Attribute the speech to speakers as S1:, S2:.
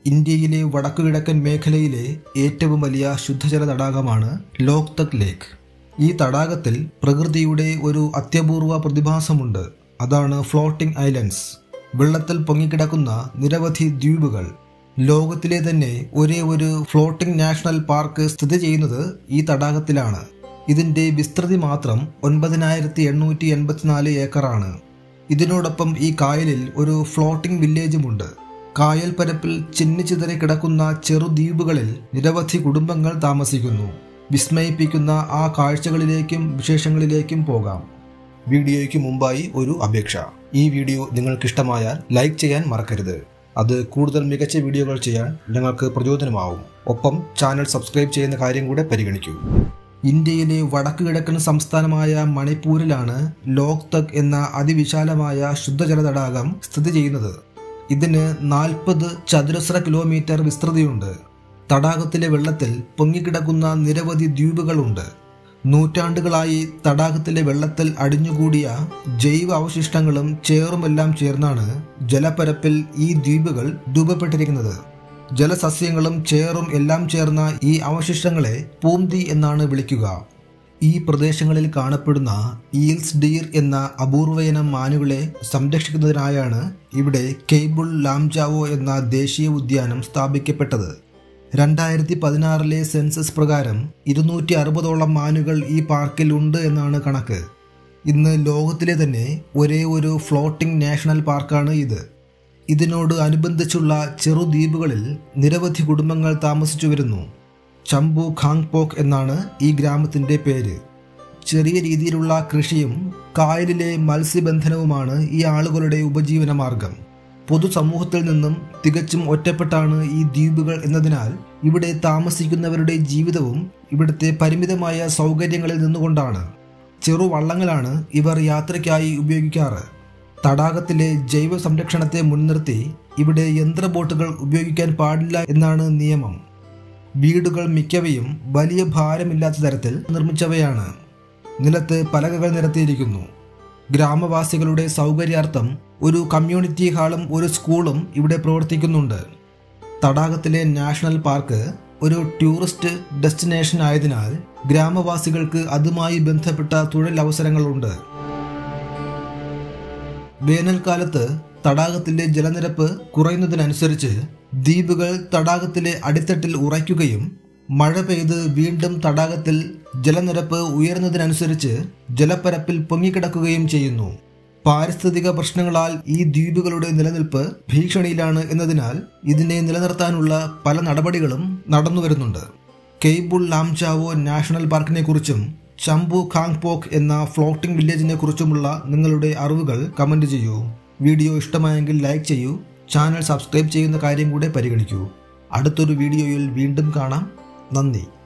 S1: ഇന്ത്യയിലെ വടക്കുകിഴക്കൻ മേഖലയിലെ ഏറ്റവും വലിയ ശുദ്ധജല തടാകമാണ് ലോക്തക് ലേക്ക് ഈ തടാകത്തിൽ പ്രകൃതിയുടെ ഒരു അത്യപൂർവ പ്രതിഭാസമുണ്ട് അതാണ് ഫ്ലോട്ടിംഗ് ഐലൻഡ്സ് വെള്ളത്തിൽ പൊങ്ങിക്കിടക്കുന്ന നിരവധി ദ്വീപുകൾ ലോകത്തിലെ തന്നെ ഒരേ ഒരു ഫ്ലോട്ടിംഗ് നാഷണൽ പാർക്ക് സ്ഥിതി ചെയ്യുന്നത് ഈ തടാകത്തിലാണ് ഇതിന്റെ വിസ്തൃതി മാത്രം ഒൻപതിനായിരത്തി എണ്ണൂറ്റി എൺപത്തിനാല് ഏക്കറാണ് ഇതിനോടൊപ്പം ഈ കായലിൽ ഒരു ഫ്ലോട്ടിംഗ് വില്ലേജുമുണ്ട് കായൽ പരപ്പിൽ ചിന്നിച്ചിതറി കിടക്കുന്ന ചെറുദ്വീപുകളിൽ നിരവധി കുടുംബങ്ങൾ താമസിക്കുന്നു വിസ്മയിപ്പിക്കുന്ന ആ കാഴ്ചകളിലേക്കും വിശേഷങ്ങളിലേക്കും പോകാം വീഡിയോയ്ക്ക് മുമ്പായി ഒരു അപേക്ഷ ഈ വീഡിയോ നിങ്ങൾക്കിഷ്ടമായാൽ ലൈക്ക് ചെയ്യാൻ മറക്കരുത് അത് കൂടുതൽ മികച്ച വീഡിയോകൾ ചെയ്യാൻ ഞങ്ങൾക്ക് പ്രചോദനമാവും ഒപ്പം ചാനൽ സബ്സ്ക്രൈബ് ചെയ്യുന്ന കാര്യം കൂടെ പരിഗണിക്കൂ ഇന്ത്യയിലെ വടക്ക് കിഴക്കൻ സംസ്ഥാനമായ മണിപ്പൂരിലാണ് ലോക്തക് എന്ന അതിവിശാലമായ ശുദ്ധജല തടാകം സ്ഥിതി ചെയ്യുന്നത് ഇതിന് നാൽപ്പത് ചതുരശ്ര കിലോമീറ്റർ വിസ്തൃതിയുണ്ട് തടാകത്തിലെ വെള്ളത്തിൽ പൊങ്ങിക്കിടക്കുന്ന നിരവധി ദ്വീപുകളുണ്ട് നൂറ്റാണ്ടുകളായി തടാകത്തിലെ വെള്ളത്തിൽ അടിഞ്ഞുകൂടിയ ജൈവ അവശിഷ്ടങ്ങളും ചേറുമെല്ലാം ചേർന്നാണ് ജലപ്പരപ്പിൽ ഈ ദ്വീപുകൾ രൂപപ്പെട്ടിരിക്കുന്നത് ജലസസ്യങ്ങളും ചേറും എല്ലാം ചേർന്ന ഈ അവശിഷ്ടങ്ങളെ പൂന്തി എന്നാണ് വിളിക്കുക ഈ പ്രദേശങ്ങളിൽ കാണപ്പെടുന്ന ഈൽസ് ഡീർ എന്ന അപൂർവയിനം മാനുകളെ സംരക്ഷിക്കുന്നതിനായാണ് ഇവിടെ കെയ്ബിൾ ലാംജാവോ എന്ന ദേശീയ ഉദ്യാനം സ്ഥാപിക്കപ്പെട്ടത് രണ്ടായിരത്തി പതിനാറിലെ സെൻസസ് പ്രകാരം ഇരുന്നൂറ്റി അറുപതോളം മാനുകൾ ഈ പാർക്കിൽ ഉണ്ട് എന്നാണ് കണക്ക് ഇന്ന് ലോകത്തിലെ തന്നെ ഒരേ ഒരു ഫ്ലോട്ടിംഗ് നാഷണൽ പാർക്കാണ് ഇത് ഇതിനോട് അനുബന്ധിച്ചുള്ള ചെറുദ്വീപുകളിൽ നിരവധി കുടുംബങ്ങൾ താമസിച്ചു വരുന്നു ചമ്പു ഖാങ്പോക്ക് എന്നാണ് ഈ ഗ്രാമത്തിന്റെ പേര് ചെറിയ രീതിയിലുള്ള കൃഷിയും കായലിലെ മത്സ്യബന്ധനവുമാണ് ഈ ആളുകളുടെ ഉപജീവന മാർഗം പൊതുസമൂഹത്തിൽ നിന്നും തികച്ചും ഒറ്റപ്പെട്ടാണ് ഈ ദ്വീപുകൾ എന്നതിനാൽ ഇവിടെ താമസിക്കുന്നവരുടെ ജീവിതവും ഇവിടുത്തെ പരിമിതമായ സൗകര്യങ്ങളിൽ നിന്നുകൊണ്ടാണ് ചെറുവള്ളങ്ങളാണ് ഇവർ യാത്രയ്ക്കായി ഉപയോഗിക്കാറ് തടാകത്തിലെ ജൈവ സംരക്ഷണത്തെ മുൻനിർത്തി ഇവിടെ യന്ത്ര ബോട്ടുകൾ ഉപയോഗിക്കാൻ പാടില്ല എന്നാണ് നിയമം വീടുകൾ മിക്കവയും വലിയ ഭാരമില്ലാത്ത തരത്തിൽ നിർമ്മിച്ചവയാണ് നിലത്ത് പലകകൾ നിരത്തിയിരിക്കുന്നു ഗ്രാമവാസികളുടെ സൗകര്യാർത്ഥം ഒരു കമ്മ്യൂണിറ്റി ഹാളും ഒരു സ്കൂളും ഇവിടെ പ്രവർത്തിക്കുന്നുണ്ട് തടാകത്തിലെ നാഷണൽ പാർക്ക് ഒരു ടൂറിസ്റ്റ് ഡെസ്റ്റിനേഷൻ ആയതിനാൽ ഗ്രാമവാസികൾക്ക് അതുമായി ബന്ധപ്പെട്ട തൊഴിലവസരങ്ങളുണ്ട് വേനൽക്കാലത്ത് തടാകത്തിലെ ജലനിരപ്പ് കുറയുന്നതിനനുസരിച്ച് ദ്വീപുകൾ തടാകത്തിലെ അടിത്തട്ടിൽ ഉറയ്ക്കുകയും മഴ പെയ്ത് വീണ്ടും തടാകത്തിൽ ജലനിരപ്പ് ഉയരുന്നതിനനുസരിച്ച് ജലപ്പരപ്പിൽ പൊങ്ങിക്കിടക്കുകയും ചെയ്യുന്നു പാരിസ്ഥിതിക പ്രശ്നങ്ങളാൽ ഈ ദ്വീപുകളുടെ നിലനിൽപ്പ് ഭീഷണിയിലാണ് എന്നതിനാൽ ഇതിനെ നിലനിർത്താനുള്ള പല നടപടികളും നടന്നുവരുന്നുണ്ട് കെയ്ബുൾ ലാംചാവോ നാഷണൽ പാർക്കിനെ കുറിച്ചും ചമ്പു ഖാങ്പോക്ക് എന്ന ഫ്ലോട്ടിംഗ് വില്ലേജിനെ കുറിച്ചുമുള്ള നിങ്ങളുടെ അറിവുകൾ കമന്റ് ചെയ്യൂ വീഡിയോ ഇഷ്ടമായെങ്കിൽ ലൈക്ക് ചെയ്യൂ ചാനൽ സബ്സ്ക്രൈബ് ചെയ്യുന്ന കാര്യം കൂടെ പരിഗണിക്കൂ അടുത്തൊരു വീഡിയോയിൽ വീണ്ടും കാണാം നന്ദി